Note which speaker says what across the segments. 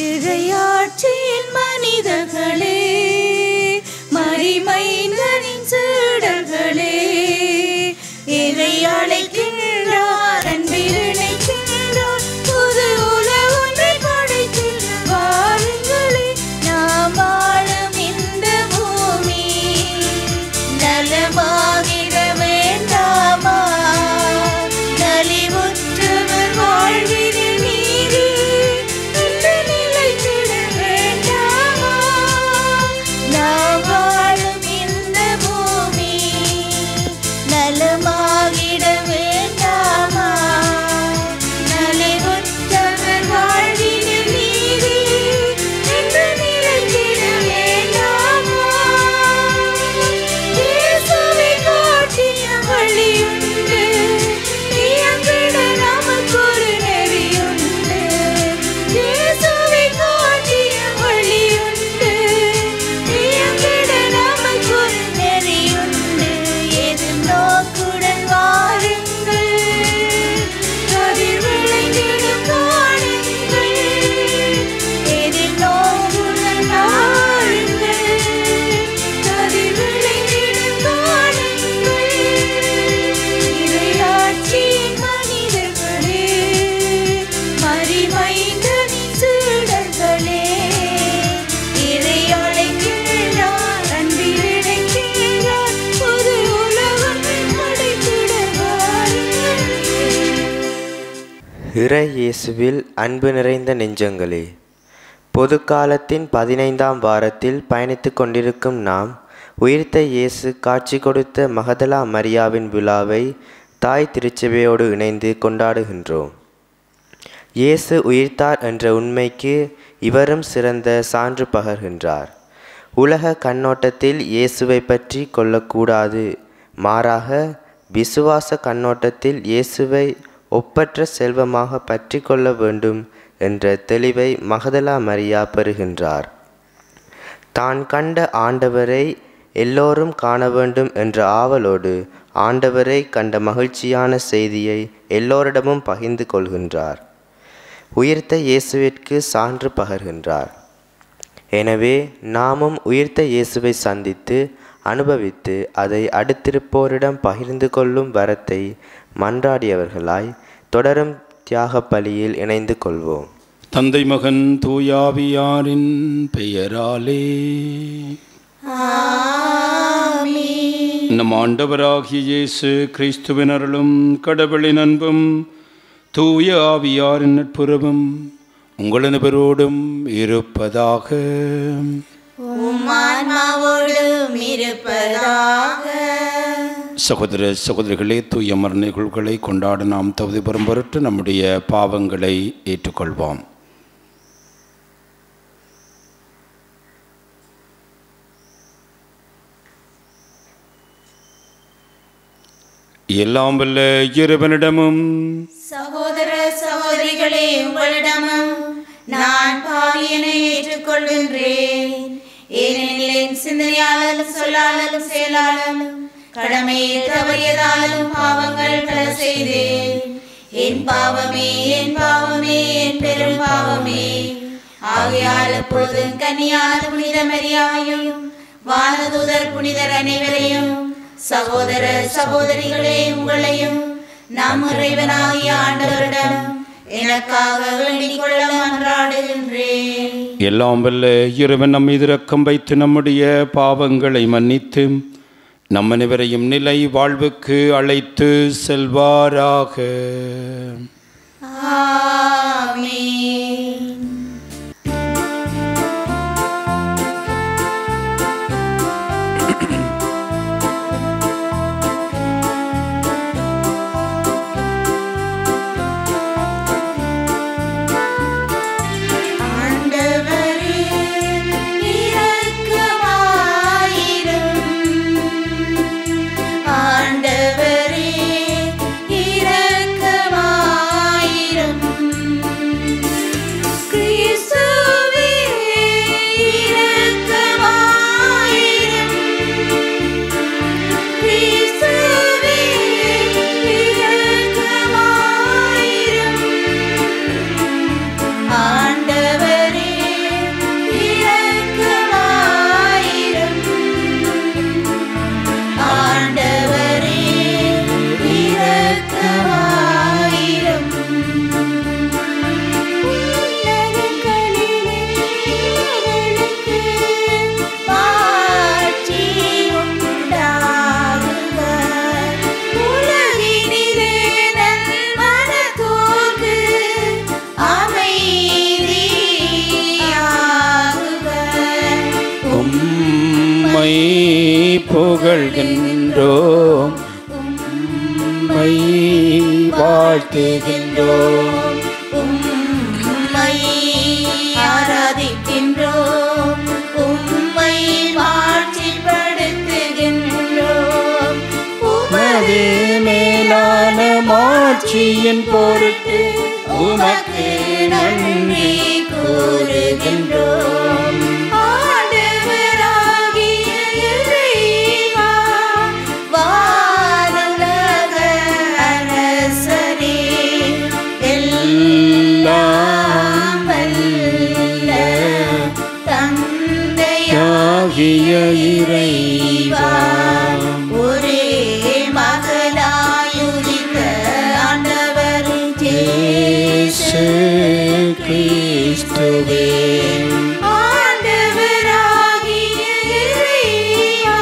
Speaker 1: இறையாட்சியின் மனிதர்களே மறிமைந்தனின் சீடர்களே இறை அழைக்கின்றார் அன்பில் இணைக்கின்றார் புது உலக ஒன்றை படைக்கின்றார் வாருங்களே நாம் வாழும் இந்த பூமி நலமாகிட வேண்டாமா நலிவுற்றவர் வாழ்வினில் நீரே இந்த நிலைத்திட வேண்டாமா நாம் வாழும் இந்த பூமி நலமாகிட வேண்டாமா நலிவுற்றவர் வாழ்வினில் நீரே இந்த நிலைத்திட வேண்டாமா இயேசுவை காட்டிய வழியுண்டு இயங்கிட நமக்கொரு நெறியுண்டு இயேசுவை காட்டிய வழியுண்டு இயங்கிட நமக்கொரு நெறியுண்டு எதிர்நோக்குடன் வாருங்கள் கதிர் விளைந்திடும் காணுங்கள் எதிர்நோக்குடன் வாருங்கள் கதிர் விளைந்திடும் காணுங்கள் இறையாட்சியின் மனிதர்களே மறிமைந்தனின் சீடர்களே இறை அழைக்கின்றார் அன்பில் இணைக்கின்றார் புது உலகம் படைத்திட வாருங்கள்
Speaker 2: இறை இயேசுவில் அன்பு நிறைந்த நெஞ்சங்களே பொது காலத்தின் பதினைந்தாம் வாரத்தில் பயணித்துக் கொண்டிருக்கும் நாம் உயிர்த்த இயேசு காட்சி கொடுத்த மகதலா மரியாவின் விழாவை தாய் திருச்சபையோடு இணைந்து கொண்டாடுகின்றோம் இயேசு உயிர்த்தார் என்ற உண்மைக்கு இவரும் சிறந்த சான்று பகர்கின்றார் உலக கண்ணோட்டத்தில் இயேசுவை பற்றி கொள்ளக்கூடாது மாறாக விசுவாச கண்ணோட்டத்தில் இயேசுவை ஒப்பற்ற செல்வமாக பற்றி கொள்ள வேண்டும் என்ற தெளிவை மகதலா மரியா பெறுகின்றார் தான் கண்ட ஆண்டவரை எல்லோரும் காண வேண்டும் என்ற ஆவலோடு ஆண்டவரை கண்ட மகிழ்ச்சியான செய்தியை எல்லோரிடமும் பகிர்ந்து கொள்கின்றார் உயிர்த்த இயேசுவிற்கு சான்று பகர்கின்றார் எனவே நாமும் உயிர்த்த இயேசுவை சந்தித்து அனுபவித்து அதை அடுத்திருப்போரிடம் பகிர்ந்து கொள்ளும் வரத்தை மன்றாடியவர்களாய் தொடரும் தியாக பலியில் இணைந்து கொள்வோம்
Speaker 3: தந்தை மகன் தூயாவியாரின் பெயராலே நம் ஆண்டவராகிய இயேசு கிறிஸ்துவின் அருளும் கடவுளின் அன்பும் தூய ஆவியாரின் நட்புறவும் உங்கள் அனைவரோடும் இருப்பதாக
Speaker 1: உம்மான்மாவோடும் இருப்பதாக
Speaker 3: சகோதர சகோதரிகளே தூய மரணிகள்களை கொண்டாட நாம் தகுதி பெறும் பொருட்டு நம்முடைய பாவங்களை ஏற்றுக்கொள்வோம் எல்லாம் வல்ல இறைவனிடமும்
Speaker 1: சகோதர சகோதரிகளே உங்களிடமும் நான் பாவியனை ஏற்றுக்கொள்கின்றேன் ஏனெனில் என் சிந்தனையாலும் சொல்லாலும் செயலாலும் கடமையை தவறியதாலும் பாவங்கள் பல செய்தேன் என் பாவமே என் பாவமே என் பெரும் பாவமே ஆகையால் எப்பொழுதும் கன்னியான புனித மரியாதையும் வானதூதர் புனிதர் அனைவரையும் சகோதர சகோதரிகளே உங்களையும் நம் இறைவனாகிய ஆண்டவரிடம் எனக்காக வேண்டிக் கொள்ள மன்றாடுகின்றேன்
Speaker 3: எல்லாம் வல்ல இறைவன் நம் மீது இரக்கம் வைத்து நம்முடைய பாவங்களை மன்னித்து நம் அனைவரையும் நிலை வாழ்வுக்கு அழைத்து செல்வாராக
Speaker 1: ஆமென் ஆண்டவரே இரக்கமாயிரும் ஆண்டவரே இரக்கமாயிரும்
Speaker 3: வாழ்த்துகின்றோம் உம்மை வாழ்த்துகின்றோம்
Speaker 1: உம்மை ஆராதிக்கின்றோம் உம்மை மாட்சிப்படுத்துகின்றோம்
Speaker 3: உமது மேலான மாட்சியின் பொருட்டு உமக்கு நன்றி கூறுகின்றோம்
Speaker 1: ஆண்டவராகிய இறைவா, வானுலக அரசரே, எல்லாம் வல்ல தந்தையாகிய இறைவா, ஒரே மகனாயுதித்த ஆண்டவர்
Speaker 3: இயேசு கிறிஸ்துவே
Speaker 1: ஆண்டவராகிய இறைவா,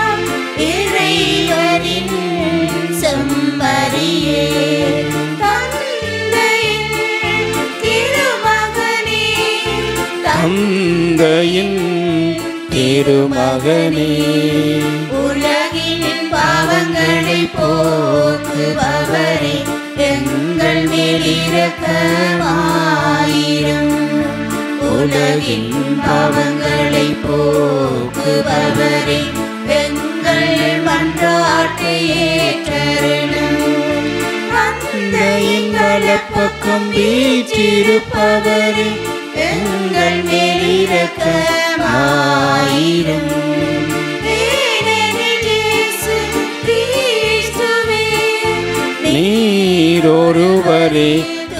Speaker 1: இறைவனின் செம்மறியே, தந்தையின் திருமகனே,
Speaker 3: தந்தையின் திருமகனே
Speaker 1: உலகின் பாவங்களை போக்குபவரே எங்கள் மேலிரக்கமாயிரும் உலகின் பாவங்களை போக்குபவரே எங்கள் மன்றாட்டை ஏற்றருளும்
Speaker 3: தந்தையின் வலப்பக்கம் வீற்றிருப்பவரே
Speaker 1: எங்கள் மேலிரக்கமாயிரும் ஏனெனில் இயேசு கிறிஸ்துவே
Speaker 3: நீரொருவரே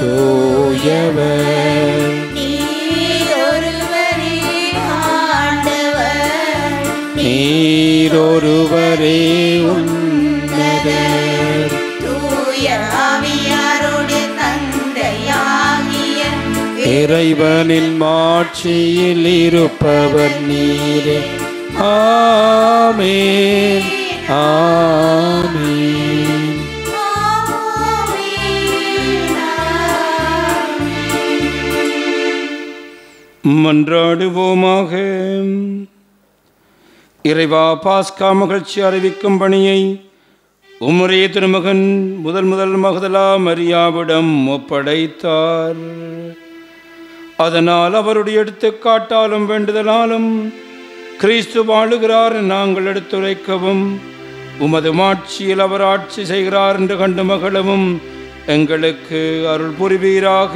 Speaker 3: தூயவர்
Speaker 1: நீர் ஒருவரே ஆண்டவர்
Speaker 3: நீரொருவரே உன்னதர்
Speaker 1: தூய ஆவியாரோடு தந்தையாகிய
Speaker 3: இறைவனின் மாட்சியில் இருப்பவர் நீரே ஆமென் ஆமென் மன்றாடுவோமாக இறைவா பாஸ்கா மகிழ்ச்சி அறிவிக்கும் பணியை உம்முடைய திருமகன் முதல் முதல் மகதலா மரியாவிடம் ஒப்படைத்தார் அதனால் அவருடைய எடுத்துக்காட்டாலும் வேண்டுதலாலும் கிறிஸ்து வாழுகிறார் என நாங்கள் எடுத்துரைக்கவும் உமது மாட்சியில் அவர் ஆட்சி செய்கிறார் என்று கண்டு மகளவும் எங்களுக்கு அருள் புரிவீராக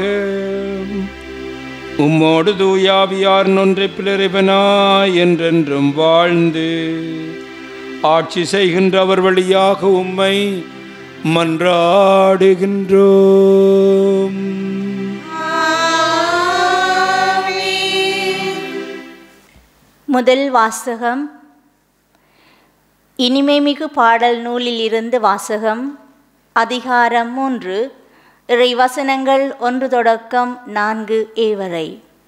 Speaker 3: உம்மோடு தூயாவியார் நொன்றை பிளறிவனாய் என்றென்றும் வாழ்ந்து ஆட்சி செய்கின்றவர் வழியாக உம்மை மன்றாடுகின்றோம்
Speaker 4: முதல் வாசகம் இனிமைமிகு பாடல் நூலில் இருந்து வாசகம் அதிகாரம் மூன்று இறைவசனங்கள் ஒன்று தொடக்கம் நான்கு ஏ வரை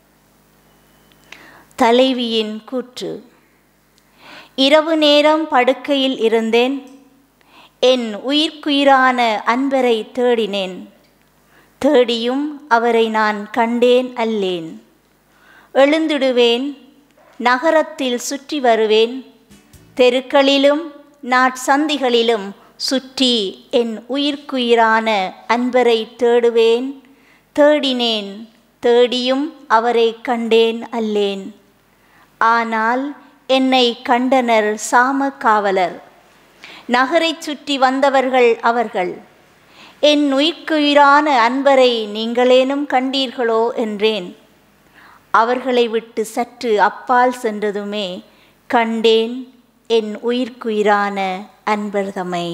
Speaker 4: தலைவியின் கூற்று இரவு நேரம் படுக்கையில் இருந்தேன் என் உயிர்க்குயிரான அன்பரை தேடினேன் தேடியும் அவரை நான் கண்டேன் அல்லேன் எழுந்திடுவேன் நகரத்தில் சுற்றி வருவேன் தெருக்களிலும் நாட்சந்திகளிலும் சுற்றி என் உயிர்க்குயிரான அன்பரை தேடுவேன் தேடினேன் தேடியும் அவரை கண்டேன் அல்லேன் ஆனால் என்னை கண்டனர் சாம காவலர் நகரைச் சுற்றி வந்தவர்கள் அவர்கள் என் உயிர்க்குயிரான அன்பரை நீங்களேனும் கண்டீர்களோ என்றேன் அவர்களை விட்டு சற்று அப்பால் சென்றதுமே கண்டேன் என் உயிர்க்குயிரான அன்பர்தமை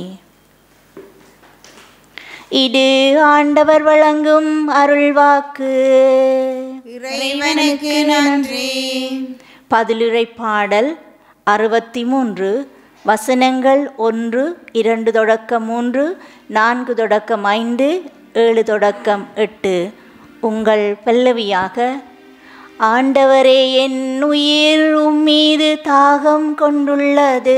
Speaker 4: இது ஆண்டவர் வழங்கும் அருள்வாக்கு
Speaker 1: இறைவனுக்கு நன்றி
Speaker 4: பதிலுரை பாடல் அறுபத்தி மூன்று வசனங்கள் ஒன்று இரண்டு தொடக்கம் மூன்று நான்கு தொடக்கம் ஐந்து ஏழு தொடக்கம் எட்டு உங்கள் பல்லவியாக ஆண்டவரே என் உயிர் உம்மீது தாகம் கொண்டுள்ளது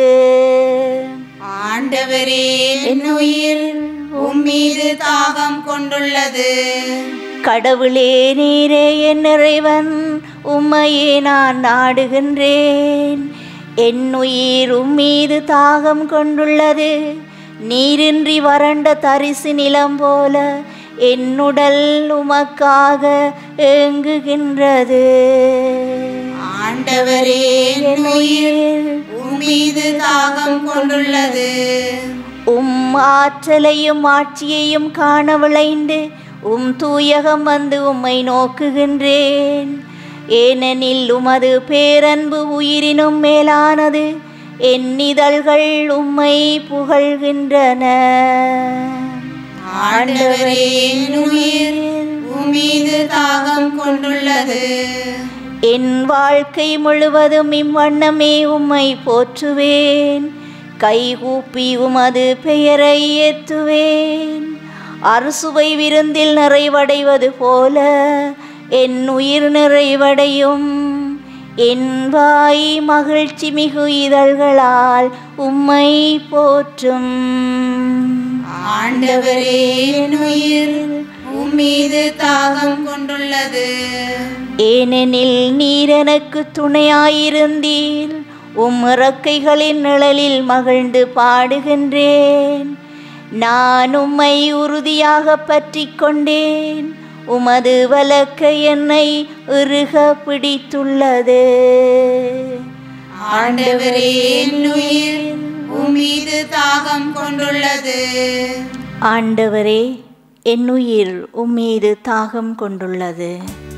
Speaker 1: ஆண்டவரே என் உயிர் உம்மீது தாகம் கொண்டுள்ளது
Speaker 4: கடவுளே நீரே என் இறைவன் உம்மையே நான் நாடுகின்றேன் என் உயிர் உம்மீது தாகம் கொண்டுள்ளது நீரின்றி வறண்ட தரிசு நிலம் போல என்னுடல் உமக்காக ஏங்குகின்றது
Speaker 1: ஆண்டவரே என் உயிர் உம்மீது தாகம் கொண்டுள்ளது
Speaker 4: உம் ஆற்றலையும் ஆட்சியையும் காண விளைந்து உம் தூயகம் வந்து உம்மை நோக்குகின்றேன் ஏனெனில் உமது பேரன்பு உயிரினும் மேலானது என் இதழ்கள் உம்மை புகழ்கின்றன
Speaker 1: ஆண்டவரே என் உயிர் உம்மீது தாகம் கொண்டுள்ளது
Speaker 4: என் வாழ்க்கை முழுவதும் இவ்வண்ணமே உம்மை போற்றுவேன் கைகூப்பி உமது பெயரை ஏத்துவேன் அறுசுவை விருந்தில் நிறைவடைவது போல என் உயிர் நிறைவடையும் என் வாய் மகிழ்ச்சி மிகு இதழ்களால் உம்மை போற்றும்
Speaker 1: ஆண்டவரே என் உயிர் உம்மீது தாகம் கொண்டுள்ளது
Speaker 4: ஏனெனில் நீர் எனக்கு துணையாயிருந்தீர் உம் இறக்கைகளின் நிழலில் மகிழ்ந்து பாடுகின்றேன் நான் உம்மை உறுதியாக பற்றி கொண்டேன் உமது வலக்க என்னை இறுக பிடித்துள்ளது
Speaker 1: ஆண்டவரே என் உயிர் உம்மீது தாகம் கொண்டுள்ளது
Speaker 4: ஆண்டவரே என் உயிர் உம்மீது தாகம் கொண்டுள்ளது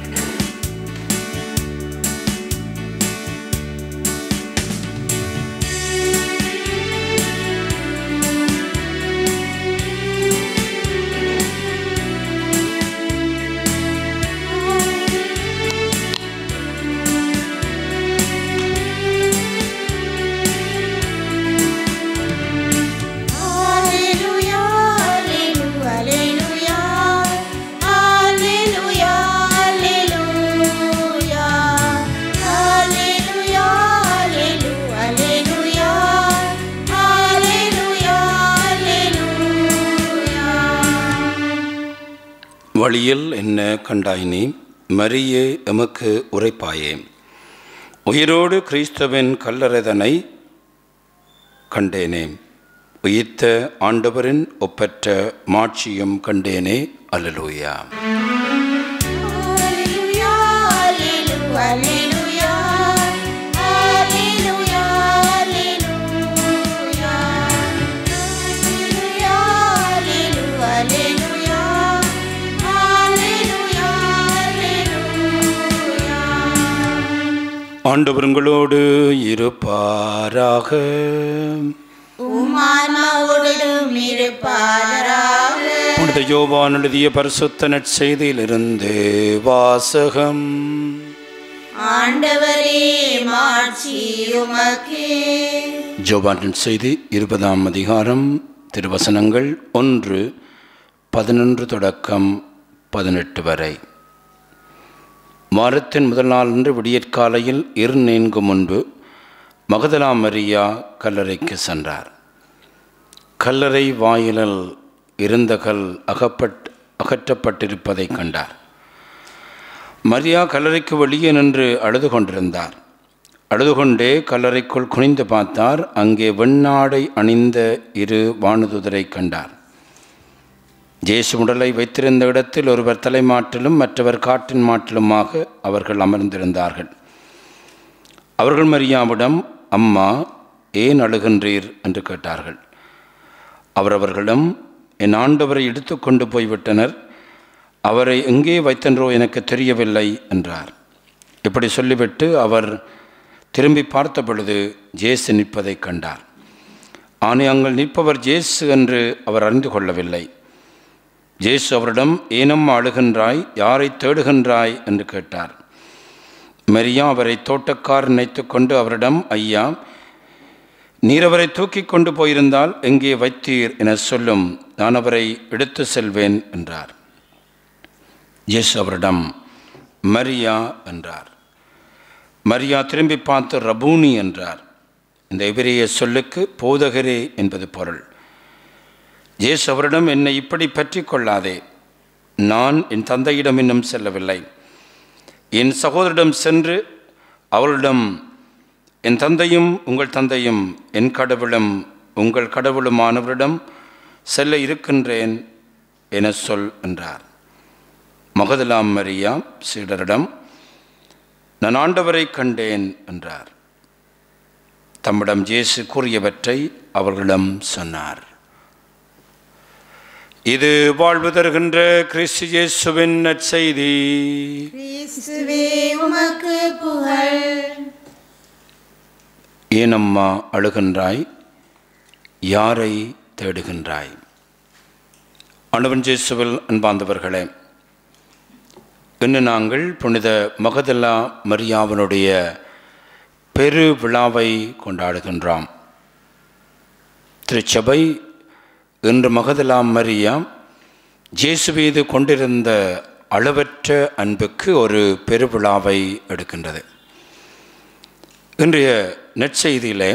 Speaker 1: Alleluia, alleluia, alleluia, alleluia, alleluia, alleluia, alleluia, alleluia, alleluia.
Speaker 3: வழியில் என்ன கண்டாய் நீ மரியே எமக்கு உரைப்பாயே உயிரோடு கிறிஸ்தவின் கல்லறைதனை கண்டேனே உயிர்த்த ஆண்டவரின் ஒப்பற்ற மாட்சியும் கண்டேனே அல்லலூயா
Speaker 1: Alleluia, alleluia, alleluia, alleluia, alleluia. Alleluia, alleluia, alleluia, alleluia.
Speaker 3: ஆண்டவர் உங்களோடு இருப்பாராக
Speaker 1: உமானாவோடும் இருப்பாராக
Speaker 3: புனித யோவான் எழுதிய பரிசுத்த நற்செய்தியிலிருந்து வாசகம்
Speaker 1: ஆண்டவரே மாட்சி உமக்கே
Speaker 3: ஜோபான் செய்தி இருபதாம் அதிகாரம் திருவசனங்கள் ஒன்று பதினொன்று தொடக்கம் பதினெட்டு வரை வாரத்தின் முதல் நாளன்று விடியற்காலையில் இரு நீங்கு முன்பு மகதலா மரியா கல்லறைக்கு சென்றார் கல்லறை வாயிலில் இருந்த கல் அகப்பட் அகற்றப்பட்டிருப்பதைக் கண்டார் மரியா கல்லறைக்கு வெளியே நின்று அழுது கொண்டிருந்தார் அழுது கொண்டே கல்லறைக்குள் குனிந்து பார்த்தார் அங்கே வெண்ணாடை அணிந்த இரு வானுதுதரை கண்டார் ஜேசு உடலை வைத்திருந்த இடத்தில் ஒருவர் தலைமாட்டிலும் மற்றவர் காற்றின் மாட்டிலுமாக அவர்கள் அமர்ந்திருந்தார்கள் அவர்கள் மரியாவிடம் அம்மா ஏன் அழுகின்றீர் என்று கேட்டார்கள் அவர் அவர்களிடம் என் ஆண்டவரை எடுத்துக்கொண்டு போய்விட்டனர் அவரை எங்கே வைத்தன்றோ எனக்கு தெரியவில்லை என்றார் இப்படி சொல்லிவிட்டு அவர் திரும்பி பார்த்த பொழுது ஜேசு நிற்பதைக் கண்டார் ஆனால் அங்கள் நிற்பவர் ஜேசு என்று அவர் அறிந்து கொள்ளவில்லை ஜேசு அவரிடம் ஏனம்மா அழுகின்றாய் யாரை தேடுகின்றாய் என்று கேட்டார் மரியா அவரை தோட்டக்கார் நினைத்து கொண்டு அவரிடம் ஐயா நீர் அவரை தூக்கி கொண்டு போயிருந்தால் எங்கே வைத்தீர் என சொல்லும் நான் அவரை எடுத்து செல்வேன் என்றார் இயேசு அவரிடம் மரியா என்றார் மரியா திரும்பி பார்த்து ரபூனி என்றார் இந்த எபிரிய சொல்லுக்கு போதகரே என்பது பொருள் இயேசு அவரிடம் என்னை இப்படி பற்றி கொள்ளாதே நான் என் தந்தையிடம் இன்னும் செல்லவில்லை என் சகோதரிடம் சென்று அவளிடம் என் தந்தையும் உங்கள் தந்தையும் என் கடவுளும் உங்கள் கடவுளுமானவரிடம் செல்ல இருக்கின்றேன் என சொல் என்றார் மகதலாம் மரியா சீடரிடம் நான் ஆண்டவரை கண்டேன் என்றார் தம்மிடம் இயேசு கூறியவற்றை அவர்களிடம் சொன்னார் இது வாழ்வு தருகின்ற கிறிஸ்து இயேசுவின் நற்செய்தி
Speaker 1: கிறிஸ்துவே உமக்கு புகழ்
Speaker 3: ஏனம்மா அழுகின்றாய் யாரை தேடுகின்றாய் அணுவன் ஜேசுவில் அன்பார்ந்தவர்களே இன்று நாங்கள் புனித மகதல்லா மரியாவினுடைய பெரு விழாவை கொண்டாடுகின்றோம் திருச்சபை இன்று மகதலா மரியா ஜேசு மீது கொண்டிருந்த அளவற்ற அன்புக்கு ஒரு பெருவிழாவை எடுக்கின்றது இன்றைய நற்செய்தியிலே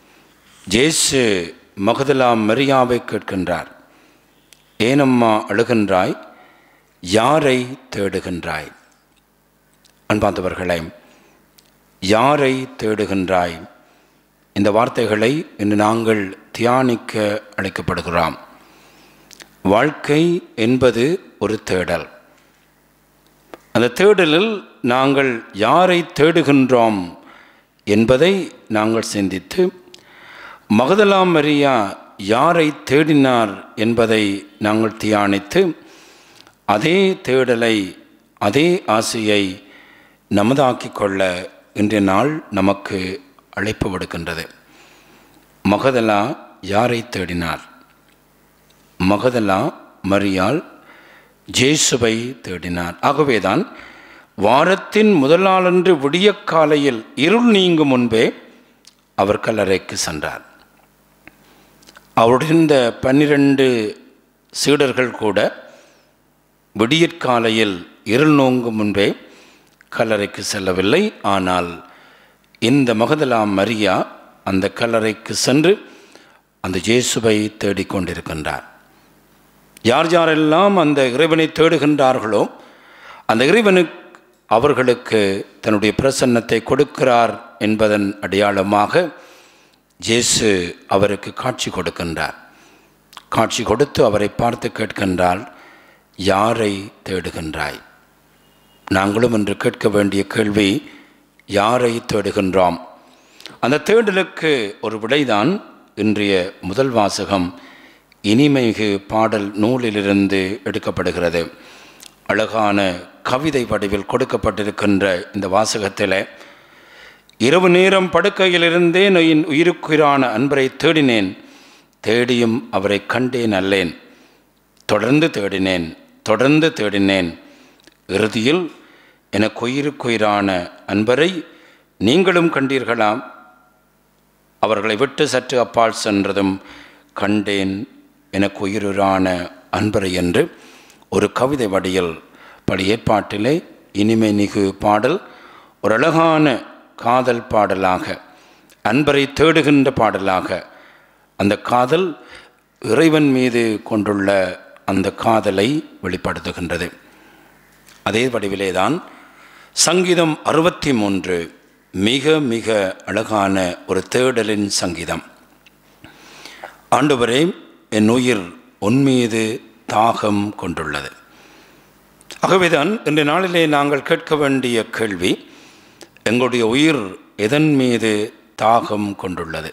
Speaker 3: ஜேசு மகதலா மரியாவை கேட்கின்றார் ஏனம்மா அழுகின்றாய் யாரை தேடுகின்றாய் அன்பாந்தவர்களே யாரை தேடுகின்றாய் இந்த வார்த்தைகளை இன்று நாங்கள் தியானிக்க அழைக்கப்படுகிறோம் வாழ்க்கை என்பது ஒரு தேடல் அந்த தேடலில் நாங்கள் யாரை தேடுகின்றோம் என்பதை நாங்கள் சிந்தித்து மகதலாம் மரியா யாரை தேடினார் என்பதை நாங்கள் தியானித்து அதே தேடலை அதே ஆசையை நமதாக்கிக் கொள்ள இன்றைய நாள் நமக்கு அழைப்பு விடுக்கின்றது மகதலா யாரை தேடினார் மகதலா மரியாள் ஜேசுவை தேடினார் ஆகவேதான் வாரத்தின் முதல் நாளன்று விடிய காலையில் இருள் நீங்கும் முன்பே அவர் கல்லறைக்கு சென்றார் அவருடைய இந்த பன்னிரண்டு சீடர்கள் கூட விடியற்காலையில் இருள் நோங்கும் முன்பே கல்லறைக்கு செல்லவில்லை ஆனால் இந்த மகதலாம் மரியா அந்த கல்லறைக்கு சென்று அந்த இயேசுவை தேடிக்கொண்டிருக்கின்றார் யார் யாரெல்லாம் அந்த இறைவனை தேடுகின்றார்களோ அந்த இறைவனுக்கு அவர்களுக்கு தன்னுடைய பிரசன்னத்தை கொடுக்கிறார் என்பதன் அடையாளமாக இயேசு அவருக்கு காட்சி கொடுக்கின்றார் காட்சி கொடுத்து அவரை பார்த்து கேட்கின்றால் யாரை தேடுகின்றாய் நாங்களும் இன்று கேட்க வேண்டிய கேள்வி யாரை தேடுகின்றோம் அந்த தேடலுக்கு ஒரு விடைதான் இன்றைய முதல் வாசகம் இனிமைகு பாடல் நூலிலிருந்து எடுக்கப்படுகிறது அழகான கவிதை வடிவில் கொடுக்கப்பட்டிருக்கின்ற இந்த வாசகத்தில் இரவு நேரம் படுக்கையிலிருந்தே என் உயிருக்குயிரான அன்பரை தேடினேன் தேடியும் அவரை கண்டேன் அல்லேன் தொடர்ந்து தேடினேன் தொடர்ந்து தேடினேன் இறுதியில் எனக்கு உயிருக்குயிரான அன்பரை நீங்களும் கண்டீர்களாம் அவர்களை விட்டு சற்று அப்பால் சென்றதும் கண்டேன் எனக்கு உயிருரான அன்பரை என்று ஒரு கவிதை வடியில் படி ஏற்பாட்டிலே இனிமை நிகு பாடல் ஒரு அழகான காதல் பாடலாக அன்பரை தேடுகின்ற பாடலாக அந்த காதல் இறைவன் மீது கொண்டுள்ள அந்த காதலை வெளிப்படுத்துகின்றது அதே வடிவிலே தான் சங்கீதம் அறுபத்தி மூன்று மிக மிக அழகான ஒரு தேடலின் சங்கீதம் ஆண்டவரே என் உயிர் உன்மீது தாகம் கொண்டுள்ளது ஆகவேதான் இன்றைய நாளிலே நாங்கள் கேட்க வேண்டிய கேள்வி எங்களுடைய உயிர் எதன் மீது தாகம் கொண்டுள்ளது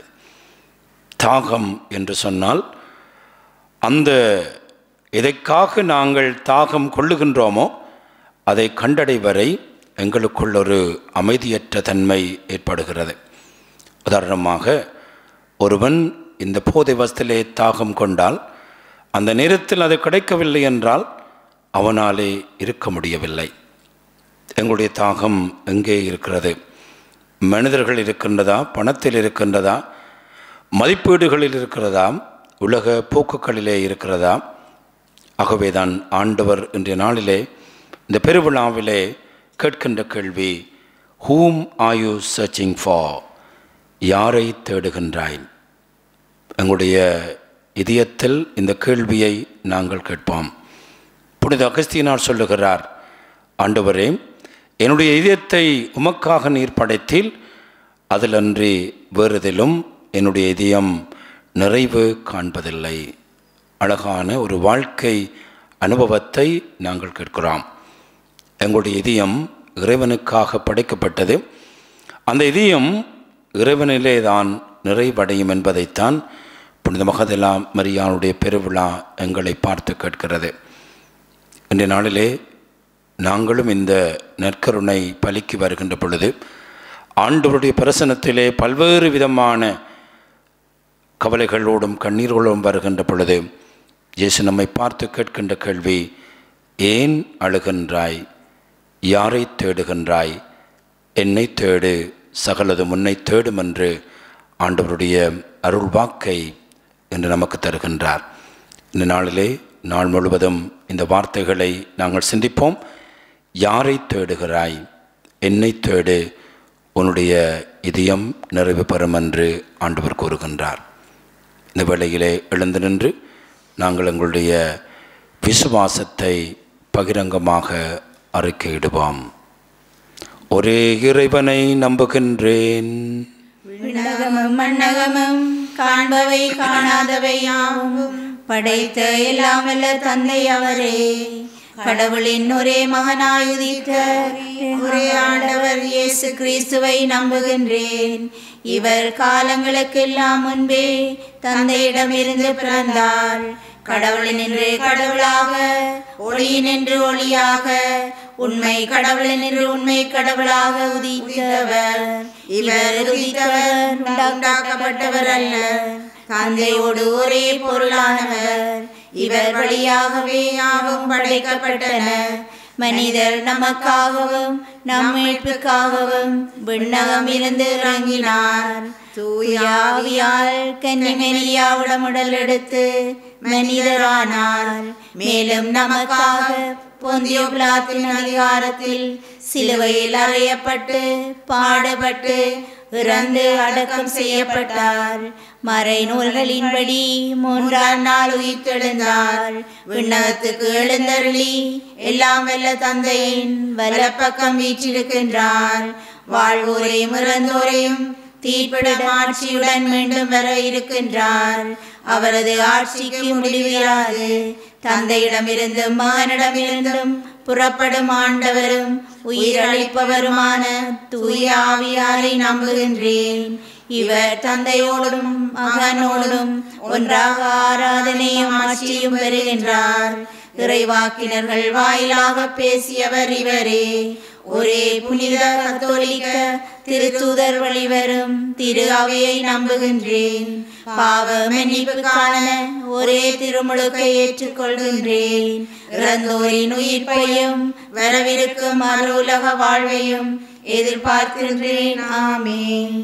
Speaker 3: தாகம் என்று சொன்னால் அந்த எதைக்காக நாங்கள் தாகம் கொள்ளுகின்றோமோ அதை கண்டடைவரை எங்களுக்குள் ஒரு அமைதியற்ற தன்மை ஏற்படுகிறது உதாரணமாக ஒருவன் இந்த போதை வஸ்திலே தாகம் கொண்டால் அந்த நேரத்தில் அது கிடைக்கவில்லை என்றால் அவனாலே இருக்க முடியவில்லை எங்களுடைய தாகம் எங்கே இருக்கிறது மனிதர்கள் இருக்கின்றதா பணத்தில் இருக்கின்றதா மதிப்பீடுகளில் இருக்கிறதா உலக போக்குகளிலே இருக்கிறதா ஆகவேதான் ஆண்டவர் இன்றைய நாளிலே இந்த பெருவிழாவிலே கேட்கின்ற கேள்வி whom are you searching for யாரை தேடுகின்றாய் எங்களுடைய இதயத்தில் இந்த கேள்வியை நாங்கள் கேட்போம் புனித அகஸ்தியனார் சொல்லுகிறார் ஆண்டவரே என்னுடைய இதயத்தை உமக்காக நீர் படைத்தீல் அதிலன்றி வேறெதிலும் என்னுடைய இதயம் நிறைவு காண்பதில்லை அழகான ஒரு வாழ்க்கை அனுபவத்தை நாங்கள் கேட்கிறோம் எங்களுடைய இதயம் இறைவனுக்காக படைக்கப்பட்டது அந்த இதயம் இறைவனிலே தான் நிறைவடையும் என்பதைத்தான் புனித மகதலா மரியானுடைய பெருவிழா எங்களை பார்த்து கேட்கிறது இன்றைய நாளிலே நாங்களும் இந்த நற்கருணை பலிக்கு வருகின்ற பொழுது ஆண்டவருடைய பிரசனத்திலே பல்வேறு விதமான கவலைகளோடும் கண்ணீர்களோடும் வருகின்ற பொழுது இயேசு நம்மை பார்த்து கேட்கின்ற கேள்வி ஏன் அழுகின்றாய் யாரை தேடுகின்றாய் என்னை தேடு சகலது முன்னை தேடும் என்று ஆண்டவருடைய அருள் வாக்கை என்று நமக்கு தருகின்றார் இந்த நாளிலே நாள் முழுவதும் இந்த வார்த்தைகளை நாங்கள் சிந்திப்போம் யாரை தேடுகிறாய் என்னை தேடு உன்னுடைய இதயம் நிறைவு பெறும் என்று ஆண்டவர் கூறுகின்றார் இந்த வேளையிலே எழுந்து நின்று நாங்கள் எங்களுடைய விசுவாசத்தை பகிரங்கமாக அறிக்கையிடுவோம் ஒரே இறைவனை நம்புகின்றேன்
Speaker 1: விண்ணகமும் மண்ணகமும் காண்பவை காணாதவை யாவும் படைத்த எல்லாம் வல்ல தந்தை அவரே கடவுளின் ஒரே மகனாய் உதித்த ஒரே ஆண்டவர் இயேசு கிறிஸ்துவை நம்புகின்றேன் இவர் காலங்களுக்கெல்லாம் முன்பே தந்தையிடமிருந்து பிறந்தார் கடவுளினின்று கடவுளாக ஒளியினின்று ஒளியாக உண்மை கடவுளினின்று உண்மை கடவுளாக உதித்தவர் இவர் உதித்தவர் உண்டாக்கப்பட்டவர் அல்ல தந்தையோடு ஒரே பொருளானவர் இவர் வழியாகவே யாவும் படைக்கப்பட்டன மனிதர் நமக்காகவும் நம் மீட்புக்காகவும் விண்ணகம் இருந்து இறங்கினார் தூயாவியால் கன்னிமெலியாவிடம் உடல் எடுத்து மனிதரானார் மேலும் நமக்காக பொந்தியோ பிலாத்தின் அதிகாரத்தில் சிலுவையில் அறையப்பட்டு பாடுபட்டு இறந்து அடக்கம் செய்யப்பட்டார் மறை நூல்களின்படி மூன்றாம் நாள் உயிர்த்தெழுந்தார் விண்ணகத்துக்கு எழுந்தருளி எல்லாம் வல்ல தந்தையின் வலப்பக்கம் வீற்றிருக்கின்றார் வாழ்வோரையும் இறந்தோரையும் தீர்ப்பிடம் ஆட்சியுடன் மீண்டும் வர இருக்கின்றார் அவரது ஆட்சிக்கு முடிவிராது தந்தையிடமிருந்தும் மகனிடமிருந்தும் புறப்படும் ஆண்டவரும் உயிரளிப்பவருமான தூய ஆவியாரை நம்புகின்றேன் இவர் தந்தையோடும் மகனோடும் ஒன்றாக ஆராதனையும் ஆட்சியும் பெறுகின்றார் இறைவாக்கினர்கள் வாயிலாக பேசியவர் இவரே ஒரே புனித கத்தோலிக்க திருத்தூதர் வழிவரும் திரு அவையை நம்புகின்றேன் பாவ மன்னிப்புக்கான ஒரே திருமுழுக்கை ஏற்றுக்கொள்கின்றேன் இறந்தோரின் உயிர்ப்பையும் வரவிருக்கும் அருளக வாழ்வையும் எதிர்பார்க்கின்றேன் ஆமேன்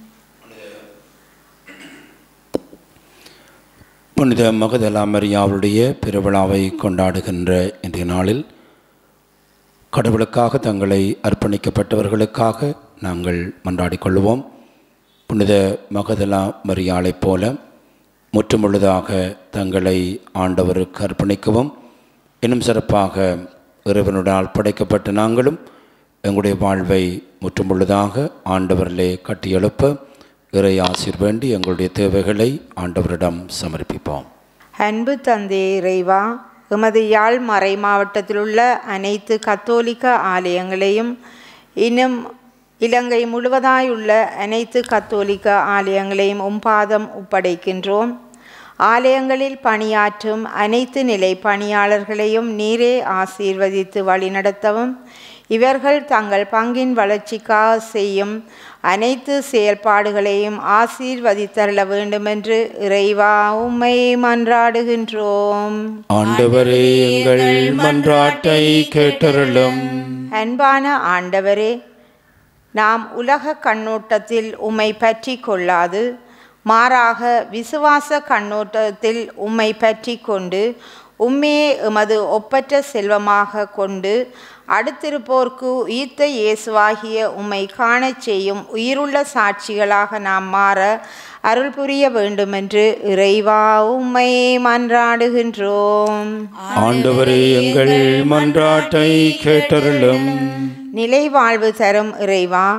Speaker 3: புனித மகதலா மரியாவுடைய பெருவிழாவை கொண்டாடுகின்ற இன்றைய நாளில் கடவுளுக்காக தங்களை அர்ப்பணிக்கப்பட்டவர்களுக்காக நாங்கள் மன்றாடிக் கொள்வோம் புனித மகதலா மரியாளைப் போல முற்றுமுழுதாக தங்களை ஆண்டவருக்கு அர்ப்பணிக்கவும் இன்னும் சிறப்பாக இறைவனுடால் படைக்கப்பட்ட நாங்களும் எங்களுடைய வாழ்வை முற்றுமுழுதாக ஆண்டவரிலே கட்டியெழுப்ப இறை ஆசிர் வேண்டி எங்களுடைய தேவைகளை ஆண்டவரிடம் சமர்ப்பிப்போம்
Speaker 5: அன்பு தந்தை இறைவா எமது யாழ் மறை மாவட்டத்தில் உள்ள அனைத்து கத்தோலிக்க ஆலயங்களையும் இன்னும் இலங்கை முழுவதாயுள்ள அனைத்து கத்தோலிக்க ஆலயங்களையும் உம்பாதம் ஒப்படைக்கின்றோம் ஆலயங்களில் பணியாற்றும் அனைத்து நிலை பணியாளர்களையும் நீரே ஆசீர்வதித்து வழிநடத்தவும் இவர்கள் தங்கள் பங்கின் வளர்ச்சிக்காக செய்யும் அனைத்து செயல்பாடுகளையும் ஆசீர்வதித்தருள வேண்டுமென்று இறைவா உம்மை மன்றாடுகின்றோம்
Speaker 3: ஆண்டவரே எங்கள் மன்றாட்டை கேட்டருளும்
Speaker 5: அன்பான ஆண்டவரே நாம் உலக கண்ணோட்டத்தில் உம்மை பற்றி கொள்ளாது மாறாக விசுவாச கண்ணோட்டத்தில் உம்மை பற்றி கொண்டு உம்மையே எமது ஒப்பற்ற செல்வமாக கொண்டு அடுத்திருப்போர்க்கு உயிர்த்த இயேசுவாகிய உம்மை காணச் செய்யும் உயிருள்ள சாட்சிகளாக நாம் மாற அருள் புரிய வேண்டுமென்று இறைவா உம்மை மன்றாடுகின்றோம்
Speaker 3: ஆண்டவரே எங்கள் மன்றாட்டை கேட்டருளும்
Speaker 5: நிலை வாழ்வு தரும் இறைவா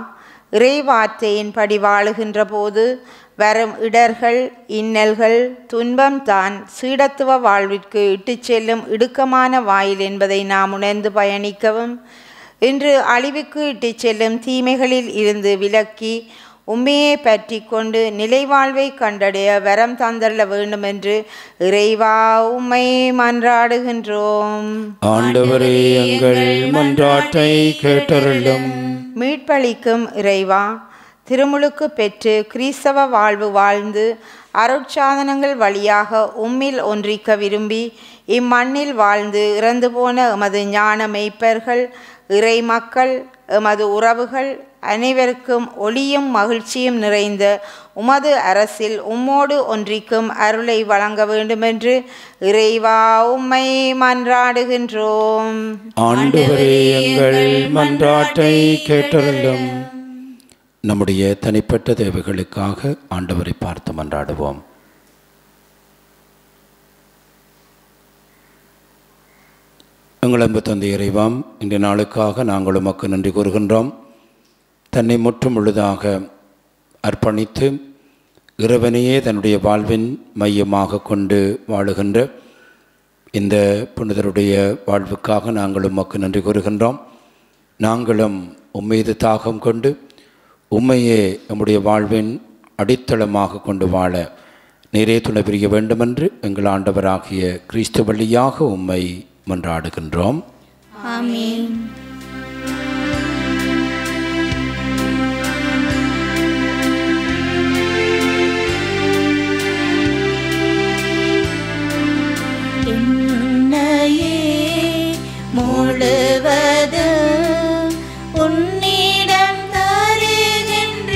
Speaker 5: இறைவார்த்தையின்படி வாழுகின்ற போது வரும் இடர்கள் இன்னல்கள் துன்பம் தான் சீடத்துவ வாழ்விற்கு இட்டுச் செல்லும் இடுக்கமான வாயில் என்பதை நாம் உணர்ந்து பயணிக்கவும் இன்று அழிவுக்கு இட்டுச் செல்லும் தீமைகளில் இருந்து விலக்கி உண்மையை பற்றி கொண்டு நிலைவாழ்வை கண்டடைய வரம் தந்தள்ள வேண்டும் என்று இறைவா உம்மை மன்றாடுகின்றோம்
Speaker 3: ஆண்டவரே எங்கள் மன்றாட்டை கேட்டருளும்
Speaker 5: மீட்பளிக்கும் இறைவா திருமுழுக்கு பெற்று கிறிஸ்தவ வாழ்வு வாழ்ந்து அருட்சாதனங்கள் வழியாக உம்மில் ஒன்றிக்க விரும்பி இம்மண்ணில் வாழ்ந்து இறந்து போன எமது ஞான மெய்ப்பர்கள் இறை மக்கள் எமது உறவுகள் அனைவருக்கும் ஒளியும் மகிழ்ச்சியும் நிறைந்த உமது அரசில் உம்மோடு ஒன்றிக்கும் அருளை வழங்க வேண்டுமென்று இறைவா உம்மை மன்றாடுகின்றோம்
Speaker 3: ஆண்டவரே எங்கள் மன்றாட்டை கேட்டருளும் நம்முடைய தனிப்பட்ட தேவைகளுக்காக ஆண்டவரை பார்த்து மன்றாடுவோம் எங்கள் அன்பு தந்தை இறைவாம் இந்த நாளுக்காக நாங்கள் உமக்கு நன்றி கூறுகின்றோம் தன்னை முற்றும் முழுதாக அர்ப்பணித்து இறைவனையே தன்னுடைய வாழ்வின் மையமாக கொண்டு வாழுகின்ற இந்த புனிதருடைய வாழ்வுக்காக நாங்கள் உமக்கு நன்றி கூறுகின்றோம் நாங்களும் உம்மீது தாகம் கொண்டு உம்மையே நம்முடைய வாழ்வின் அடித்தளமாக கொண்டு வாழ நீரே துணை புரிய வேண்டுமென்று எங்கள் ஆண்டவராகிய கிறிஸ்து வழியாக உம்மை மன்றாடுகின்றோம்
Speaker 1: ஆமென் என்னையே முழுவது உன்னிடம் தருகின்றேன்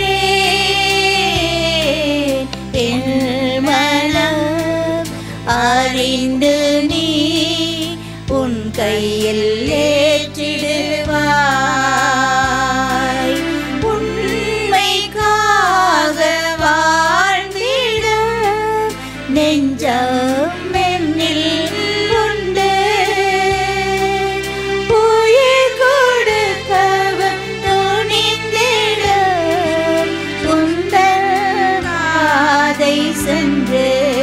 Speaker 1: என் மனம் அறிந்து நீ உன் கையில் ஏற்றிடுவாய் உண்மைக்காக வாழ்ந்திட நெஞ்சம் என்னில் உண்டு உயிர் கொடுக்கவும் துணிந்திட உந்தன் பாதை சென்று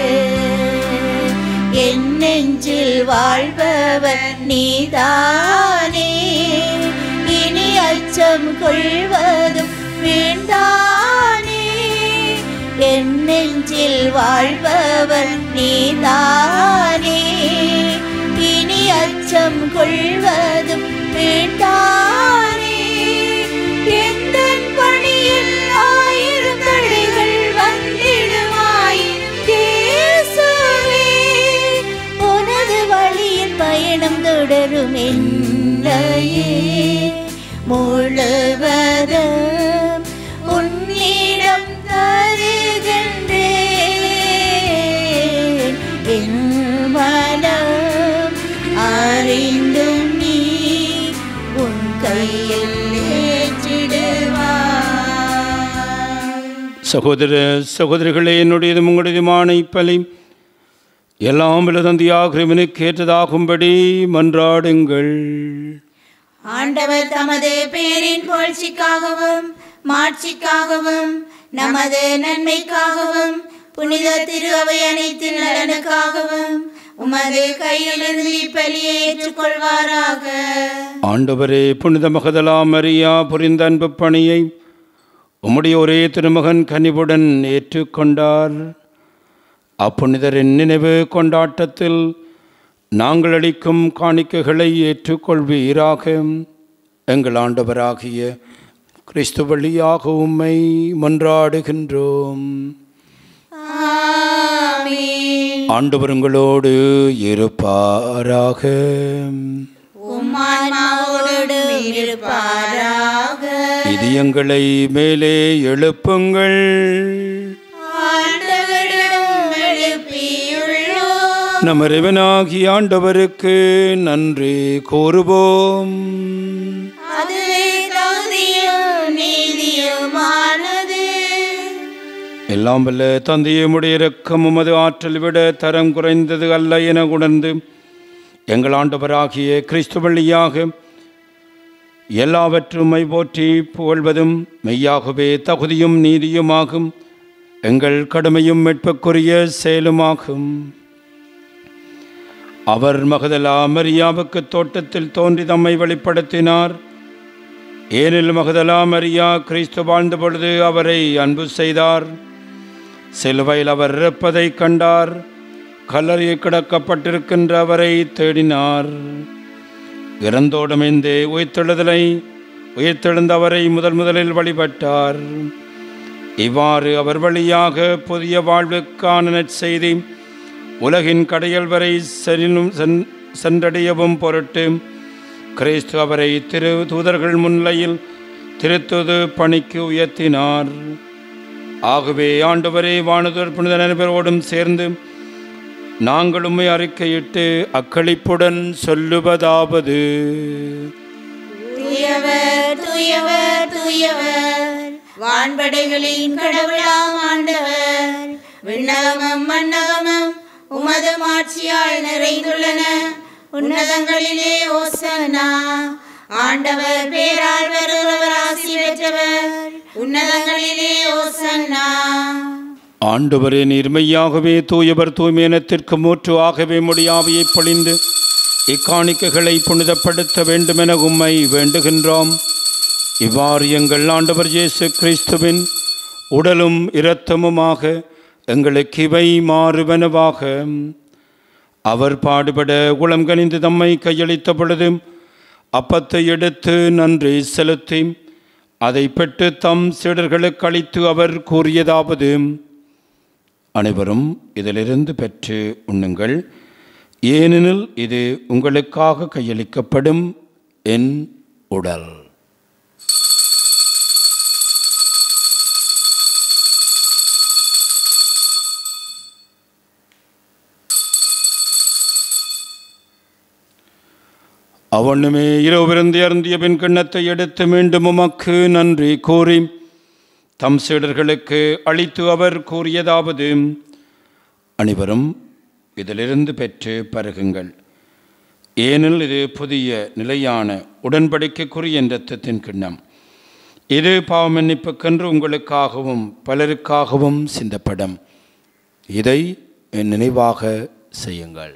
Speaker 1: என் நெஞ்சில் வாழ்பவர் நீதானே இனி அச்சம் கொள்வதும் வேண்டானே என் நெஞ்சில் வாழ்பவர் நீதானே இனி அச்சம் கொள்வதும் வேண்டானே எந்தன் பணியில் ஆயிரம் தடைகள் வந்திடுமாயினும் இயேசுவே, உனது வழியில் பயணம் தொடரும் என்னையே முழுவதும் உன்னிடம் தருகின்றேன் என் மனம் அறிந்தும் நீ உன் கையில் ஏற்றிடுவாய்
Speaker 3: சகோதர சகோதரிகளே என்னுடையதும் உங்களுடையதுமான இப்பலி எல்லாம் தந்தியாகிரவனுக்கு ஏற்றதாகும்படி மன்றாடுங்கள்
Speaker 1: ஆண்டவர் தமது பேரின் புகழ்ச்சிக்காகவும் மாட்சிக்காகவும் நமது நன்மைக்காகவும் புனித திரு அவை அனைத்தின் நலனுக்காகவும் உமது கையிலிருந்து இப்பலியை ஏற்றுக்கொள்வாராக
Speaker 3: ஆண்டவரே புனித மகதலா மரியா புரிந்த அன்பு பணியை உம்முடைய ஒரே திருமகன் கனிவுடன் ஏற்றுக்கொண்டார் அப்புனிதரின் நினைவு கொண்டாட்டத்தில் நாங்கள் அளிக்கும் காணிக்கைகளை ஏற்றுக்கொள்வீராக எங்கள் ஆண்டவராகிய கிறிஸ்து வழியாக உம்மை மன்றாடுகின்றோம் ஆண்டவர் உங்களோடு இருப்பாராக
Speaker 1: உம்மான்மாவோடு இருப்பாராக
Speaker 3: இதயங்களை மேலே எழுப்புங்கள்
Speaker 1: ஆண்டவரிடம் எழுப்பியுள்ளோம்
Speaker 3: நம் இறைவனாகிய ஆண்டவருக்கு நன்றி கூறுவோம்
Speaker 1: அதுவே தகுதியும் நீதியுமானது
Speaker 3: எல்லாம் வல்ல தந்தையுமுடைய இரக்கம் உமது ஆற்றல் விட தரம் குறைந்தது அல்ல என உணர்ந்து எங்கள் ஆண்டவராகிய கிறிஸ்து வழியாக எல்லாவற்றுமை போற்றி புகழ்வதும் மெய்யாகவே தகுதியும் நீதியுமாகும் எங்கள் கடமையும் மீட்புக்குரிய செயலுமாகும் அவர் மகதலா மரியாவுக்கு தோட்டத்தில் தோன்றி தம்மை வெளிப்படுத்தினார் ஏனில் மகதலா மரியா கிறிஸ்து வாழ்ந்த பொழுது அவரை அன்பு செய்தார் சிலுவையில் அவர் இருப்பதைக் கண்டார் கல்லறையில் கிடக்கப்பட்டிருக்கின்ற அவரை தேடினார் இறந்தோடமைந்தே உயிர்த்தெழுதலை உயிர்த்தெழுந்த அவரை முதல் முதலில் வழிபட்டார் இவ்வாறு அவர் வழியாக புதிய வாழ்வுக்கான நற்செய்தி உலகின் கடையல் வரை செல்லும் சென் சென்றடையவும் பொருட்டு கிறிஸ்து அவரை திரு தூதர்கள் முன்னிலையில் திருத்துது பணிக்கு உயர்த்தினார் ஆகவே ஆண்டவரே வானதூர் புனித நண்பரோடும் சேர்ந்து நாங்கள் உம்மை அறிக்கையிட்டு அக்களிப்புடன் சொல்லுவதாவது
Speaker 1: தூயவர் தூயவர் தூயவர் வான்படைகளின் கடவுளாம் ஆண்டவர் விண்ணகமும் மண்ணகமும் உமது மாட்சியால் நிறைந்துள்ளன உன்னதங்களிலே ஓசனா ஆண்டவர் பேரால் வருகிறவர் ஆசி பெற்றவர் உன்னதங்களிலே ஓசன்னா
Speaker 3: ஆண்டவரே நீர்மையாகவே தூயவர் தூய்மையினத்திற்கு மூற்று ஆகவே முடியாவையை பொழிந்து இக்காணிக்கைகளை புனிதப்படுத்த வேண்டுமென உம்மை வேண்டுகின்றோம் இவ்வாறு எங்கள் ஆண்டவர் இயேசு கிறிஸ்துவின் உடலும் இரத்தமுமாக எங்களுக்கு இவை மாறுவனவாக அவர் பாடுபட குளம் கனிந்து தம்மை கையளித்த பொழுது அப்பத்தை எடுத்து நன்றி செலுத்தி அதை பெற்று தம் சீடர்களுக்கு அளித்து அவர் கூறியதாவது அனைவரும் இதிலிருந்து பெற்று உண்ணுங்கள் ஏனெனில் இது உங்களுக்காக கையளிக்கப்படும் என் உடல் அவனுமே இரவிருந்து அருந்திய பின் கிண்ணத்தை எடுத்து மீண்டும் உமக்கு நன்றி கூறி தம் சீடர்களுக்கு அளித்து அவர் கூறியதாவது அனைவரும் இதிலிருந்து பெற்று பருகுங்கள் ஏனில் இது புதிய நிலையான உடன்படிக்கைக்குரிய இரத்தத்தின் கிண்ணம் இது பாவமன்னிப்புக்கென்று உங்களுக்காகவும் பலருக்காகவும் சிந்தப்படும் இதை என் நினைவாக செய்யுங்கள்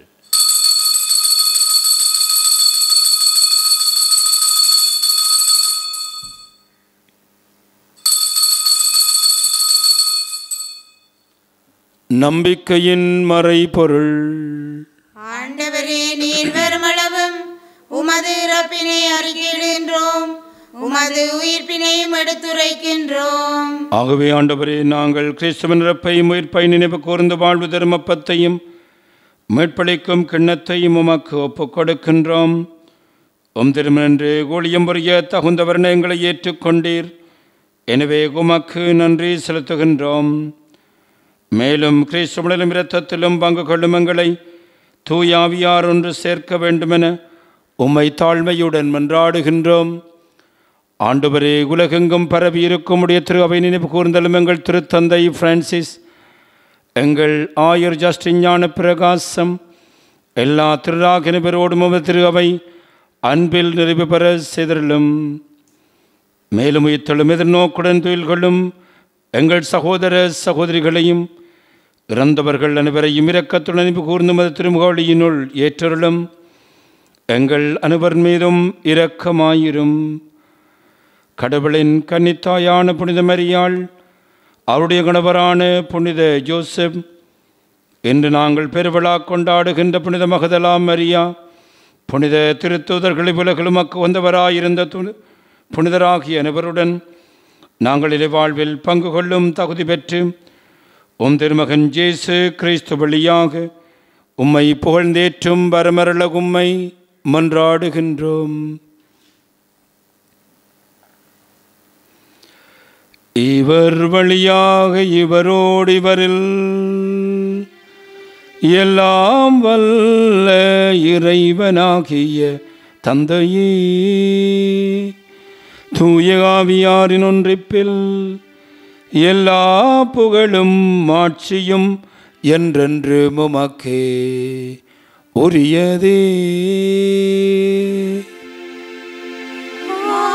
Speaker 3: நம்பிக்கையின் மறைபொருள்
Speaker 1: ஆண்டவரே நீர் வருமளவும் உமது இறப்பினை அறிக்கையிடுகின்றோம் உமது உயிர்ப்பினையும் எடுத்துரைக்கின்றோம்
Speaker 3: ஆகவே ஆண்டவரே நாங்கள் கிறிஸ்துவின் இறப்பையும் உயிர்ப்பை நினைவு கூர்ந்து வாழ்வு தர்மப்பத்தையும் மீட்பளிக்கும் கிண்ணத்தையும் உமக்கு ஒப்புக் கொடுக்கின்றோம் உம் திருமணன்று ஊழியம் புரிய தகுந்தவர் எங்களை ஏற்றுக்கொண்டீர் எனவே உமக்கு நன்றி செலுத்துகின்றோம் மேலும் கிறிஸ்துவனிலும் இரத்தத்திலும் பங்கு கொள்ளும் எங்களை தூயாவியார் ஒன்று சேர்க்க வேண்டுமென உம்மை தாழ்மையுடன் மன்றாடுகின்றோம் ஆண்டவரே உலகெங்கும் பரவி இருக்கும் உடைய திரு அவை நினைவு கூர்ந்தலும் எங்கள் திருத்தந்தை பிரான்சிஸ் எங்கள் ஆயர் ஜஸ்டின் ஞான பிரகாசம் எல்லா திருராகினபரோடும் உமது திரு அவை அன்பில் நிறைவு பெற செய்தருளும் மேலும் உயிர்த்தெழும் எதிர்நோக்குடன் துயில் கொள்ளும் எங்கள் சகோதர சகோதரிகளையும் இறந்தவர்கள் அனைவரையும் இரக்கத்துடன் அனுப்பி கூர்ந்து மது திருமுகவழியினுள் ஏற்றருளும் எங்கள் அனைவர் மீதும் இரக்கமாயிரும் கடவுளின் கன்னித்தாயான புனித மரியாள் அவருடைய கணவரான புனித ஜோசப் இன்று நாங்கள் பெருவிழா கொண்டாடுகின்ற புனித மகதலாம் மரியா புனித திருத்தூதர்களை உலகிலுமக்கு வந்தவராயிருந்த து புனிதராகிய அனைவருடன் நாங்கள் இலை வாழ்வில் பங்கு கொள்ளும் தகுதி பெற்று உம் திருமகன் ஜேசு கிறிஸ்து வழியாக உம்மை புகழ்ந்தேற்றும் வரமரள உம்மை மன்றாடுகின்றோம் இவர் வழியாக இவரோடு இவரில் எல்லாம் வல்ல இறைவனாகிய தந்தையே தூய ஆவியாரின் ஒன்றிப்பில் எல்லா புகழும் மாட்சியும் என்றென்று முமக்கே உரியதே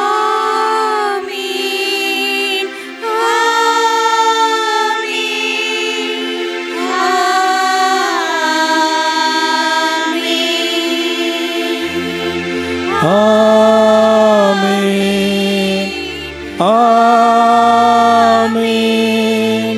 Speaker 3: ஆமென் ஆமென்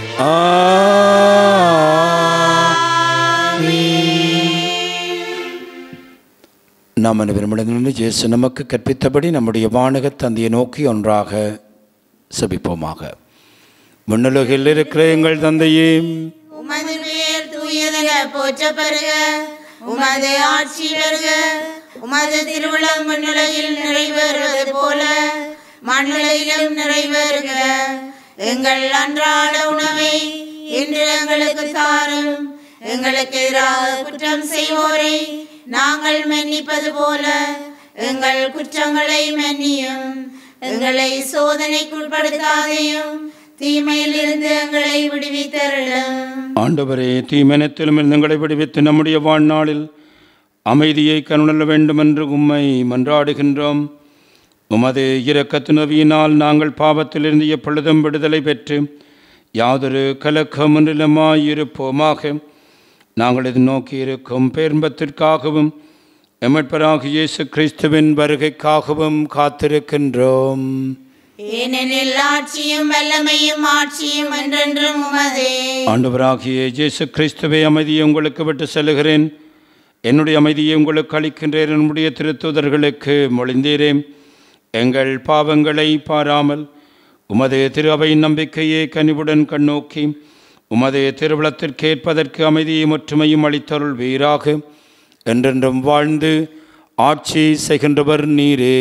Speaker 3: நாம் அனைவரிடமிருந்து இயேசு நமக்கு கற்பித்தபடி நம்முடைய வானக தந்தையை நோக்கி ஒன்றாக செபிப்போமாக விண்ணுலகில் இருக்கிற எங்கள் தந்தையே
Speaker 1: உமது பேர் தூயதென போற்றப் பெறுக உமது ஆட்சி வருக உமது திருவிழம் மண்ணுலகில் நிறைவேறுவது போல மண்ணுலகிலும் நிறைவேறுக எங்கள் அன்றாட உணவை இன்று எங்களுக்கு தாரும் எங்களுக்கு எதிராக குற்றம் செய்வோரை நாங்கள் மன்னிப்பது போல எங்கள் குற்றங்களை மன்னியும் எங்களை சோதனைக்குட்படுத்தாதையும் தீமையிலிருந்து எங்களை விடுவித்தருளும்
Speaker 3: ஆண்டவரே தீமனத்திலும் இருந்து எங்களை விடுவித்து நம்முடைய வாழ்நாளில் அமைதியை கருணல வேண்டும் என்று உம்மை மன்றாடுகின்றோம் உமது இரக்கத்துணவியினால் நாங்கள் பாவத்திலிருந்து எப்பொழுதும் விடுதலை பெற்று யாதொரு கலக்கமில்லாமாய் இருப்போமாக நாங்கள் இது நோக்கி இருக்கும் பேர்பத்திற்காகவும் எமட்பராக இயேசு கிறிஸ்துவின் வருகைக்காகவும் காத்திருக்கின்றோம்
Speaker 1: ஏனெனில் ஆட்சியும் வல்லமையும் ஆட்சியும் என்றென்றும் உமதே
Speaker 3: ஆண்டவராகிய இயேசு கிறிஸ்துவை அமைதியை உங்களுக்கு விட்டு செல்கிறேன் என்னுடைய அமைதியை உங்களுக்கு அளிக்கின்றேன் என்னுடைய திருத்துதர்களுக்கு மொழிந்தீரேன் எங்கள் பாவங்களை பாராமல் உமது திரு அவையின் நம்பிக்கையை கனிவுடன் கண்ணோக்கி உமது திருவிழத்திற்கு ஏற்பதற்கு அமைதியும் ஒற்றுமையும் அளித்தருள் வீராக என்றென்றும் வாழ்ந்து ஆட்சி செய்கின்றவர் நீரே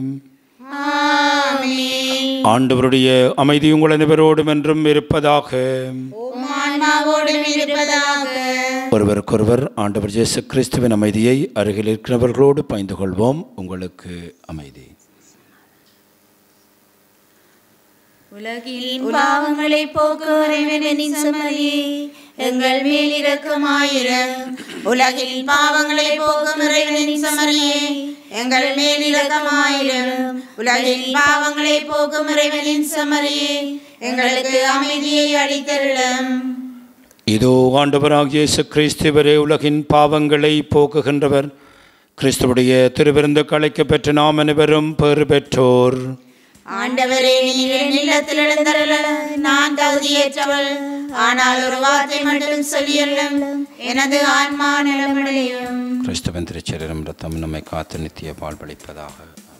Speaker 3: ஆண்டவருடைய அமைதி உங்கள் அனைவரோடும் என்றும் இருப்பதாக
Speaker 1: உம் ஆன்மாவோடும் இருப்பதாக
Speaker 3: ஒருவருக்கொருவர் ஆண்டவர் இயேசு கிறிஸ்துவின் அமைதியை அருகில் இருக்கிறவர்களோடு பகிர்ந்து கொள்வோம் உங்களுக்கு அமைதி
Speaker 1: உலகின் பாவங்களை போக்குவரை இறைவனின் சமரியே எங்கள் மேல் இரக்கமாயிரம் உலகில் பாவங்களை போக்கும் இறைவனின் சமரியே எங்கள் மேல் இரக்கமாயிரம் உலகில் பாவங்களை போக்கும் இறைவனின் சமரியே எங்களுக்கு அமைதியை அளித்தருளும்
Speaker 3: இதோ ஆண்டவராகிய இயேசு கிறிஸ்துவரே உலகின் பாவங்களை போக்குகின்றவர் கிறிஸ்துவுடைய திருவிருந்து கலைக்க பெற்ற நாம் அனைவரும் பெறு பெற்றோர்
Speaker 1: ஆண்டவரே நீர் என் இல்லத்தில் எழுந்தருள நான் தகுதியேற்றவள் ஆனால் ஒரு வார்த்தை மட்டும் சொல்லியுள்ளும் எனது ஆன்மா நலமடையும்
Speaker 3: கிறிஸ்துவன் திருச்சரிடம் ரத்தம் நம்மை காத்து நித்திய வாழ்வளிப்பதாக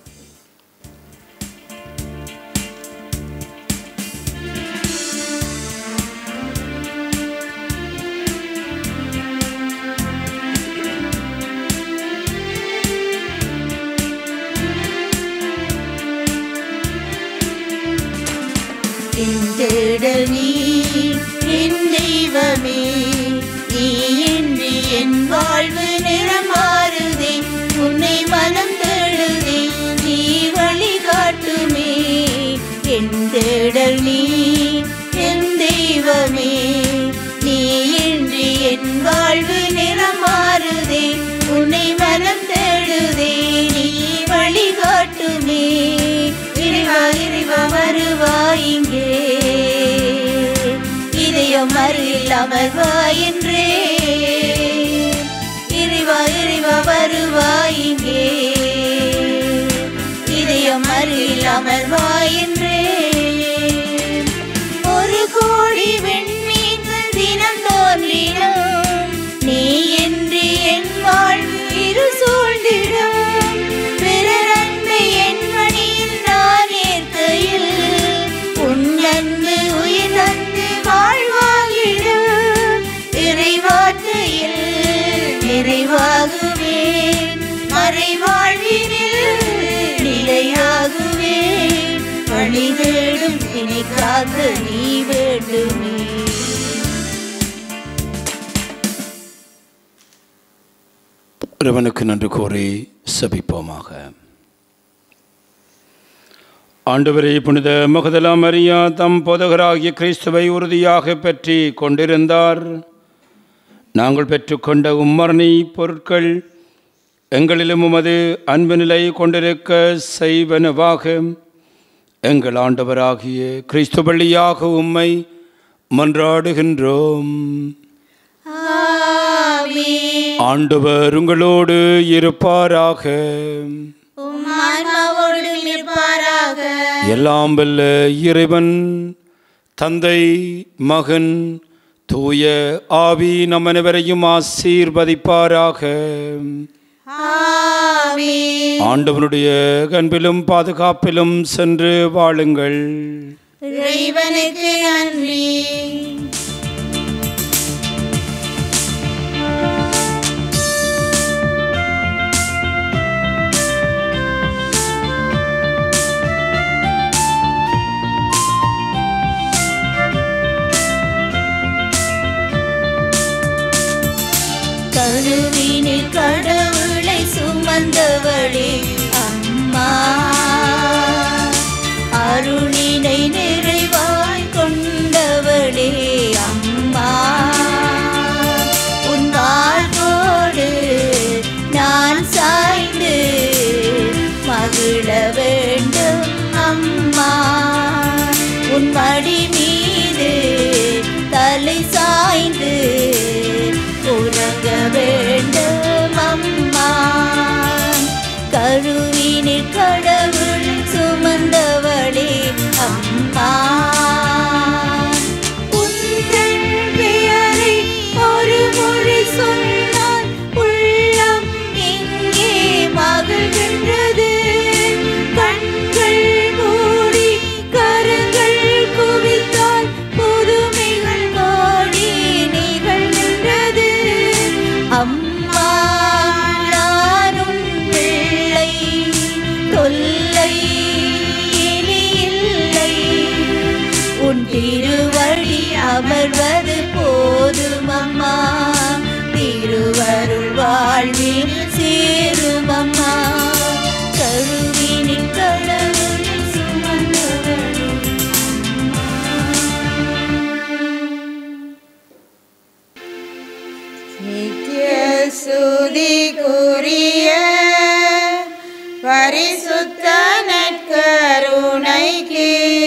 Speaker 1: என் தேடல் நீ என் தெய்வமே நீ இன்றி என் வாழ்வு நிறமாறுதே உன்னை மனம் தேடுதே நீ வழிகாட்டுமே என் தேடல் நீ என் தெய்வமே நீ இன்றி என் வாழ்வு நிறமாறுதே உன்னை மனம் தேடுதே நீ வழிகாட்டுமே இறைவா இறைவா வருவாய் இங்கே இதயம் அருகில் அமர்வாய் என்றே இறைவா இறைவா வருவாய் இங்கே இதயம் அருகில் அமர்வாய் என்றே ஒரு கோடி விண்மீன்கள் தினம் தோன்றிடும் நீ என்று என் வாழ்வு இரு சூழ்ந்திடும் பிறர் அன்பை என் மணியில் நான் ஏற்கையில் உன் அன்பு உயிர் தந்து வாழ்வாகிடும் இறைவார்த்தையில் நிறைவாகுவேன் மறைவாழ்வினில் நிலையாகுவேன் வழி தேடும் இனி காக்க நீ வேண்டுமே
Speaker 3: இறைவனுக்கு நன்றி கூறி சபிப்போமாக ஆண்டவரே புனித மகதலா மரியா தம் போதகராகிய கிறிஸ்துவை உறுதியாக பற்றி கொண்டிருந்தார் நாங்கள் பெற்றுக்கொண்ட உம்மரணி பொருட்கள் எங்களிலும் உமது அன்பு நிலை கொண்டிருக்க செய்வனவாக எங்கள் ஆண்டவராகிய கிறிஸ்து வழியாக உம்மை மன்றாடுகின்றோம் ஆண்டவர் உங்களோடு இருப்பாராக
Speaker 1: உம் ஆன்மாவோடு இருப்பாராக
Speaker 3: எல்லாம் வல்ல இறைவன் தந்தை மகன் தூய ஆவி நம் அனைவரையும் ஆசீர்வதிப்பாராக
Speaker 1: ஆமென்
Speaker 3: ஆண்டவனுடைய அன்பிலும் பாதுகாப்பிலும் சென்று வாழுங்கள்
Speaker 1: இறைவனுக்கு நன்றி கருவினில் கடவுளை சுமந்தவளே அம்மா அருளினை நிறைவாய் கொண்டவளே அம்மா உன் வாழ்வோடு நான் சாய்ந்து மகிழ வேண்டும் அம்மா உன் மடி மீது தலை சாய்ந்து உறங்க வேண்டும் அம்மா கருவினில் கடவுள் சுமந்தவளே அம்மா உந்தன் பெயரை ஒரு முறை சொன்னால் உள்ளம் எங்கே மகிழ்கின்றது கண்கள் மூடி கரங்கள் குவித்தால் புதுமைகள் கோடி நிகழ்கின்றது அம்மா நானும் பிள்ளை தொல்லை இனி இல்லை உன் திருவழி அமர்வது போதும் அம்மா திருவருள் வாழ்வில் சேரும் அம்மா கருவினின் கடவுளை சுமந்தவளே
Speaker 5: நித்திய சுதிக்குரிய பரிசுத்த நற்கருணைக்கு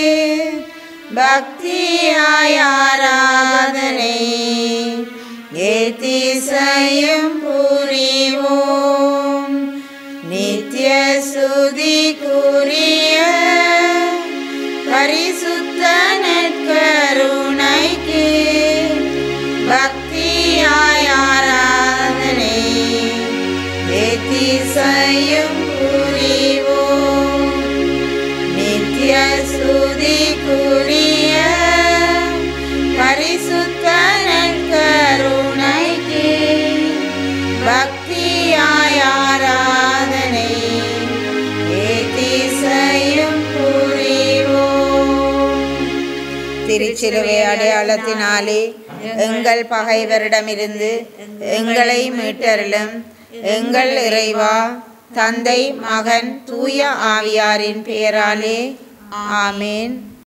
Speaker 5: பக்தியாய் ஆராதனை ஏத்திசையும் புரிவோம் நித்திய சுதிக்குரிய பரிசுத்த நற்கருணைக்கு பக்தியாய் ஆராதனை ஏத்திசையும் புரிவோம் நித்திய சுதிக்குரிய பரிசுத்த நற்கருணைக்கு பக்தியாய் ஆராதனை ஏத்திசையும் புரிவோம் திருச்சிலுவை அடையாளத்தினாலே எங்கள் பகைவரிடமிருந்து எங்களை மீட்டருளும் எங்கள் இறைவா தந்தை மகன் தூய ஆவியாரின் பெயராலே ஆமேன்